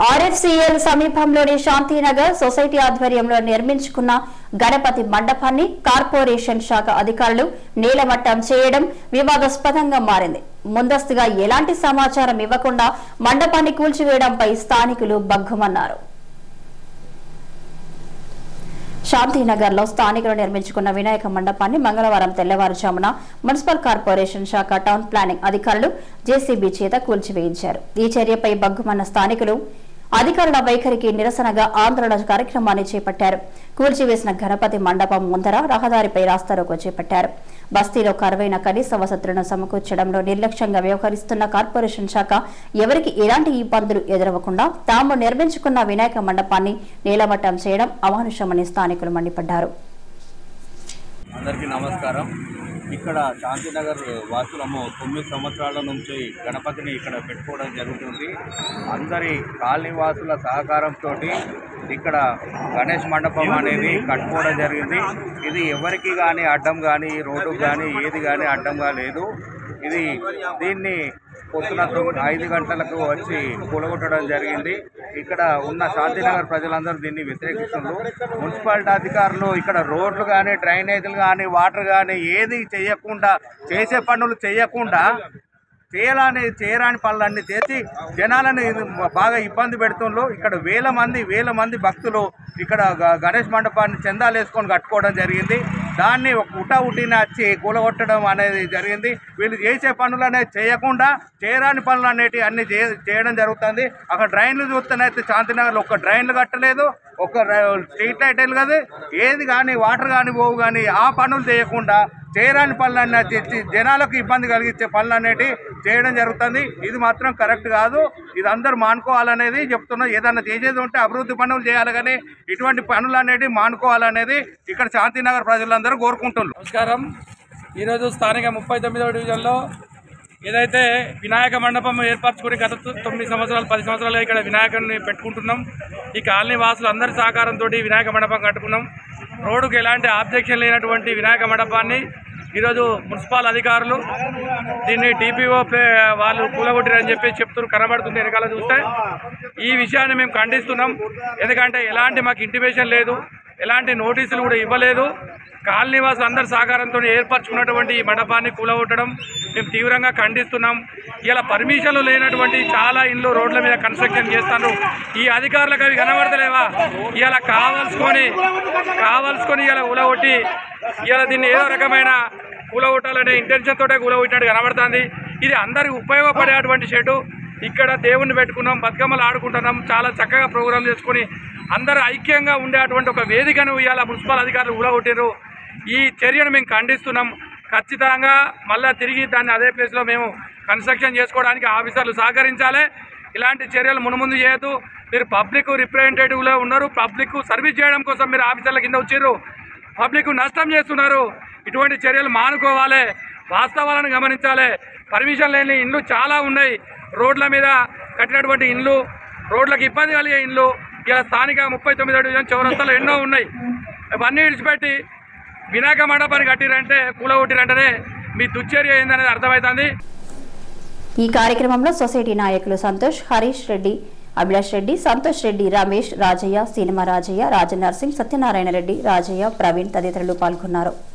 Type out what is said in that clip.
RFCL సమీపంలోని Shantinagar society ఆధ్వర్యంలో నిర్మించుకున్న గణపతి మండపాన్ని కార్పొరేషన్ శాఖ అధికారులు నీలమట్టం చేయడం వివాదాస్పదంగా మారింది ముందస్తుగా ఎలాంటి సమాచారం ఇవ్వకుండా మండపాన్ని కూల్చివేయడంపై స్థానికులు బగ్గుమన్నారు శాంతినగర్ లో స్థానికులు నిర్మించుకున్న వినాయక మండపాన్ని మంగళవారం తెల్లవారుజామున మున్సిపల్ కార్పొరేషన్ శాఖ టౌన్ ప్లానింగ్ అధికారులు జేసీబీ చేత కూల్చివేయించారు ఈ చర్యపై బగ్గుమన్న స్థానికులు అధికారుల వైఖరికి నిరసనగా ఆందోళన కార్యక్రమాన్ని చేపట్టారు కూల్చివేసిన గణపతి మండపం ముందర రహదారిపై రాస్తారోకో చేపట్టారు బస్తీలో కరువైన కనీస వసతులను సమకూర్చడంలో నిర్లక్ష్యంగా వ్యవహరిస్తున్న కార్పొరేషన్ శాఖ ఎవరికి ఎలాంటి ఇబ్బందులు ఎదురవ్వకుండా తాము నిర్మించుకున్న వినాయక మండపాన్ని నీలమట్టం చేయడం అమానుషమని స్థానికులు మండిపడ్డారు అందరికీ నమస్కారం ఇక్కడ శాంతినగర్ వాసులము తొమ్మిది సంవత్సరాల నుంచి గణపతిని ఇక్కడ పెట్టుకోవడం జరుగుతుంది అందరి కాలనీ వాసుల సహకారంతో ఇక్కడ గణేష్ మండపం అనేది కట్టుకోవడం జరిగింది ఇది ఎవరికి కానీ అడ్డం కానీ రోడ్డు కానీ ఏది కానీ అడ్డంగా లేదు ఇది దీన్ని పొద్దున తొమ్మిది ఐదు గంటలకు వచ్చి కూలగొట్టడం జరిగింది ఇక్కడ ఉన్న శాంతినగర్ ప్రజలందరూ దీన్ని వ్యతిరేకిస్తున్నారు మున్సిపాలిటీ అధికారులు ఇక్కడ రోడ్లు కానీ డ్రైనేజీలు కానీ వాటర్ కానీ ఏది చేయకుండా చేసే పనులు చేయకుండా చేయాలని చేయరాని పనులన్నీ చేసి జనాలను ఇది బాగా ఇబ్బంది పెడుతుండ్రు ఇక్కడ వేల మంది వేల మంది భక్తులు ఇక్కడ గ- గణేష్ మండపాన్ని చందాలు వేసుకొని కట్టుకోవడం జరిగింది దాన్ని ఒక ఉటా ఉటిన వచ్చి కూలగొట్టడం అనేది జరిగింది వీళ్ళు చేసే పనులు అనేది చేయకుండా చేయరాని పనులు అనేటివి అన్ని చే- చేయడం జరుగుతుంది అక్కడ డ్రైన్లు చూస్తేనైతే శాంతినగర్లో ఒక డ్రైన్లు కట్టలేదు ఒక ర- స్ట్రీట్ లైట్ వెలగదు ఏది కానీ వాటర్ కానీ పోవు కానీ ఆ పనులు చేయకుండా చేయరాని పనులన్నీ తెచ్చి జనాలకు ఇబ్బంది కలిగించే పనులు అనేటివి చేయడం జరుగుతుంది ఇది మాత్రం కరెక్ట్ కాదు ఇది అందరూ మానుకోవాలనేది చెప్తున్నా ఏదన్నా చేసేది ఉంటే అభివృద్ధి పనులు చేయాలి కానీ ఇటువంటి పనులు అనేటివి మానుకోవాలనేది ఇక్కడ శాంతినగర్ ప్రజలందరూ కోరుకుంటున్నారు నమస్కారం ఈరోజు స్థానిక ముప్పై తొమ్మిదవ డివిజన్లో ఏదైతే వినాయక మండపం ఏర్పరచుకుని గత తొ- తొమ్మిది సంవత్సరాలు పది సంవత్సరాలుగా ఇక్కడ వినాయకుడిని పెట్టుకుంటున్నాం ఈ కాలనీ వాసులు అందరి సహకారంతో వినాయక మండపం కట్టుకున్నాం రోడ్డుకు ఎలాంటి ఆబ్జెక్షన్ లేనటువంటి వినాయక మండపాన్ని ఈరోజు మున్సిపల్ అధికారులు దీన్ని టీపీఓ వాళ్ళు కూలగొట్టారని చెప్పి చెప్తున్నారు కనబడుతుంది వెనకాల చూస్తే ఈ విషయాన్ని మేము ఖండిస్తున్నాం ఎందుకంటే ఎలాంటి మాకు ఇంటిమేషన్ లేదు ఎలాంటి నోటీసులు కూడా ఇవ్వలేదు కాలనీ వాసులు అందరి సహకారంతో ఏర్పరచుకున్నటువంటి ఈ మండపాన్ని కూలగొట్టడం మేము తీవ్రంగా ఖండిస్తున్నాం ఇలా పర్మిషన్లు లేనటువంటి చాలా ఇండ్లు రోడ్ల మీద కన్స్ట్రక్షన్ చేస్తాను ఈ అధికారులకు అవి కనబడతలేవా ఇలా కావాల్సుకొని కావాల్సుకొని ఇలా కూలగొట్టి ఇలా దీన్ని ఏదో రకమైన కూలగొట్టాలనే ఇంటెన్షన్ తోటే కూలగొట్టినట్టు కనబడుతుంది ఇది అందరికి ఉపయోగపడేటువంటి షెడ్ ఇక్కడ దేవుణ్ణి పెట్టుకున్నాం బతుకమ్మలు ఆడుకుంటున్నాం చాలా చక్కగా ప్రోగ్రాం చేసుకుని అందరూ ఐక్యంగా ఉండేటువంటి ఒక వేదికను ఇవాళ మున్సిపల్ అధికారులు ఊడగొట్టారు ఈ చర్యను మేము ఖండిస్తున్నాం ఖచ్చితంగా మళ్ళీ తిరిగి దాన్ని అదే ప్లేస్లో మేము కన్స్ట్రక్షన్ చేసుకోవడానికి ఆఫీసర్లు సహకరించాలి ఇలాంటి చర్యలు మునుముందు చేయొద్దు మీరు పబ్లిక్ రిప్రజెంటేటివ్లో ఉన్నారు పబ్లిక్ సర్వీస్ చేయడం కోసం మీరు ఆఫీసర్ల కింద వచ్చారు పబ్లిక్ నష్టం చేస్తున్నారు ఇటువంటి చర్యలు మానుకోవాలి వాస్తవాలను గమనించాలి పర్మిషన్ లేని ఇండ్లు చాలా ఉన్నాయి రోడ్ల మీద కట్టినటువంటి ఇండ్లు రోడ్లకు ఇబ్బంది కలిగే ఇండ్లు ఇలా స్థానిక ముప్పై తొమ్మిది డివిజన్ చౌరస్తాలు ఎన్నో ఉన్నాయి అవన్నీ విడిచిపెట్టి వినాయక మండపాన్ని కట్టిరంటే కూలగొట్టిరంటేనే మీ దుశ్చర్య ఏందనేది అర్థమవుతుంది ఈ కార్యక్రమంలో సొసైటీ నాయకులు సంతోష్ హరీష్ రెడ్డి అభిలాష్ రెడ్డి సంతోష్ రెడ్డి రమేష్ రాజయ్య సినిమా రాజయ్య రాజనర్సింగ్ సత్యనారాయణ రెడ్డి రాజయ్య ప్రవీణ్ తదితరులు పాల్గొన్నారు